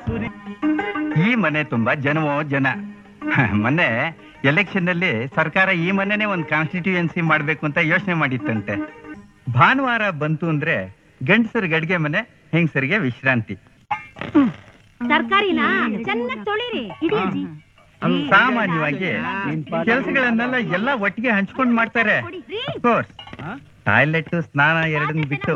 ಈ ಮನೆ ತುಂಬಾ ಜನವೋ ಜನ ಮೊನ್ನೆ ಎಲೆಕ್ಷನ್ ನಲ್ಲಿ ಸರ್ಕಾರ ಈ ಮನೆನೇ ಒಂದು ಕಾನ್ಸ್ಟಿಟ್ಯೂಯನ್ಸಿ ಮಾಡ್ಬೇಕು ಅಂತ ಯೋಚನೆ ಮಾಡಿತ್ತಂತೆ ಭಾನುವಾರ ಬಂತು ಅಂದ್ರೆ ಗಂಡಸರಿಗೆ ಅಡ್ಗೆ ಮನೆ ಹೆಂಗಸರಿಗೆ ವಿಶ್ರಾಂತಿ ತರ್ಕಾರಿನ ಚೆನ್ನಾಗಿ ತೊಳಿರಿ ಇಡಿ ಅಜ್ಜಿ ಸಾಮಾನ್ಯವಾಗಿ ಕೆಲಸಗಳನ್ನೆಲ್ಲ ಎಲ್ಲ ಒಟ್ಟಿಗೆ ಹಂಚ್ಕೊಂಡು ಮಾಡ್ತಾರೆ ಕೋರ್ಸ್ ಟಾಯ್ಲೆಟ್ ಸ್ನಾನ ಎರಡನ್ನ ಬಿಟ್ಟು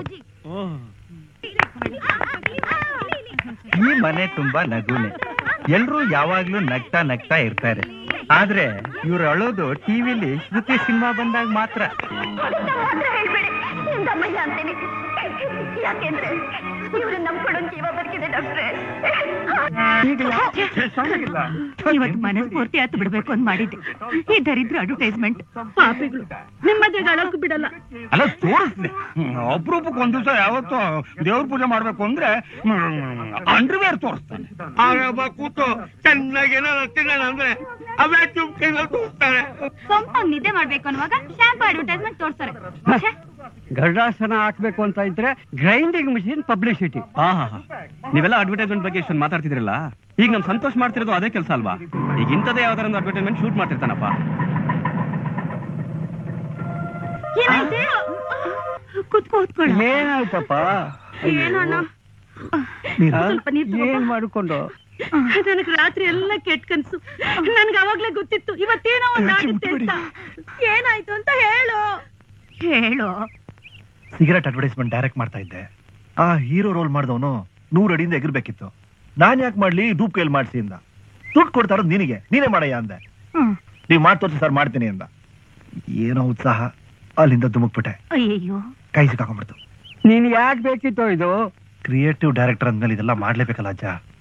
ಈ ಮನೆ ತುಂಬಾ ನಗುನೆ ಎಲ್ರೂ ಯಾವಾಗ್ಲೂ ನಗ್ತಾ ನಗ್ತಾ ಇರ್ತಾರೆ ಆದ್ರೆ ಇವ್ರು ಅಳೋದು ಟಿವಿಲಿ ಶ್ರುತಿ ಸಿನಿಮಾ ಬಂದಾಗ ಮಾತ್ರ ಹೇಳ್ಬೇಡಿ ನಿಮ್ದಮ್ಮಯ್ಯ ಅಂತೇನೆ ಯಾಕೆಂದ್ರೆ ಇವ್ರು ನಂಬ್ಕೊಂಡು ಜೀವ ಬದುಕಿದೆ ಡಾಕ್ಟ್ರೆ ಇವತ್ತು ಮನಸ್ಫೂರ್ತಿ ಹತ್ತು ಬಿಡ್ಬೇಕು ಅಂತ ಮಾಡಿದ್ದೆ ಈ ದರಿದ್ರ ಅಡ್ವರ್ಟೈಸ್ಮೆಂಟ್ ಪಾಪಿಗಳು ನಿಮ್ಮದ್ರಿಗೆ ಅಳೋಕು ಬಿಡಲ್ಲ ಅಲ್ಲ ತೋರಿಸ್ಲಿ ಅಪರೂಪಕ್ಕೆ ಒಂದ್ ದಿವಸ ಯಾವತ್ತು ದೇವ್ರ ಪೂಜೆ ಮಾಡ್ಬೇಕು ಅಂದ್ರೆ ಅಂಡರ್ವೇರ್ ತೋರಿಸ್ತಾನೆ ಆಗ ಕೂತು ಚೆನ್ನಾಗಿ ತಿನ್ನೋಣ ಅಂದ್ರೆ ಅವೇ ಚುಪ್ ಕೈನಲ್ಲಿ ತೋರಿಸ್ತಾರೆ ಸೊಂಪಾಗ್ ನಿದ್ದೆ ಮಾಡ್ಬೇಕು ಅನ್ನುವಾಗ ಶಾಂಪು ಅಡ್ವರ್ಟೈಸ್ಮೆಂಟ್ ತೋರ್ಸ್ತಾರೆ ಛೆ, ಗರ್ಡಾಸನ ಹಾಕ್ಬೇಕು ಅಂತ ಇದ್ರೆ ಗ್ರೈಂಡಿಂಗ್ ಮಿಷಿನ್ ಪಬ್ಲಿಸಿಟಿ ಹಾ ಹಾ ಹಾ. ನೀವೆಲ್ಲ ಅಡ್ವರ್ಟೈಸ್ಮೆಂಟ್ ಬಗ್ಗೆ ಇಷ್ಟೊಂದು ಮಾತಾಡ್ತಿದ್ರಲ್ಲ ಈಗ ನಮ್ ಸಂತೋಷ್ ಮಾಡ್ತಿರೋದು ಅದೇ ಕೆಲಸ ಅಲ್ವಾ ಈಗ ಇಂಥದೇ ಯಾವ್ದಾರ ಒಂದು ಅಡ್ವರ್ಟೈಸ್ಮೆಂಟ್ ಶೂಟ್ ಮಾಡ್ತಿರ್ತಾನಪ್ಪ ಏನಾಯ್ತು? ಕೂತ್ಕೋ ಕೂತ್ಕೊಳ್ಳ ಏನಾಯ್ತಪ್ಪ ಏನಣ್ಣ ಸ್ವಲ್ಪ ನೀರ್ ತಗೋಬಾ. ಏನ್ ಮಾಡ್ಕೊಂಡು ನನಗ್ ರಾತ್ರಿ ಎಲ್ಲ ಕೆಟ್ಟ ಕನ್ಸು ನನ್ಗೆ ಅವಾಗ್ಲೇ ಗೊತ್ತಿತ್ತು ಇವತ್ತೇನೋ ಒಂದ್ ಆಗುತ್ತೆ ಅಂತ ಏನಾಯ್ತು ಅಂತ ಹೇಳು ಹೇಳು ಸಿಗರೆಟ್ ಅಡ್ವರ್ಟೈಸ್ಮೆಂಟ್ ಡೈರೆಕ್ಟ್ ಮಾಡ್ತಾ ಇದ್ದೆ ಆ ಹೀರೋ ರೋಲ್ ಮಾಡಿದವನು ನೂರು ಅಡಿಯಿಂದ ಎಗಿರ್ಬೇಕಿತ್ತು ನಾನ್ ಯಾಕೆ ಮಾಡ್ಲಿ ಡೂಪ್ ಕೈಯಲ್ಲಿ ಮಾಡಿಸಿ ಅಂದ ದುಡ್ಡು ಕೊಡ್ತಾ ಇರೋದು ನಿನಗೆ ನೀನೇ ಮಾಡಯ್ಯ ಅಂದೆ ಹ್ಮ್. ನೀವ್ ಮಾಡಿ ತೋರಿಸಿ ಸರ್ ಮಾಡ್ತೀನಿ ಅಂದ ಏನೋ ಉತ್ಸಾಹ ಅಲ್ಲಿಂದ ಧುಮುಕ್ಬಿಟ್ಟೆ ಅಯ್ಯಯ್ಯೋ ಕೈ ಸಿಕ್ಕಾಕೊಂಡ್ಬಿಡ್ತು ನೀನ್ ಯಾಕೆ ಬೇಕಿತ್ತು ಇದು ಕ್ರಿಯೇಟಿವ್ ಡೈರೆಕ್ಟರ್ ಅಂದ್ಮೇಲೆ ಇದೆಲ್ಲ ಮಾಡ್ಲೇಬೇಕಲ್ಲ ಅಜ್ಜ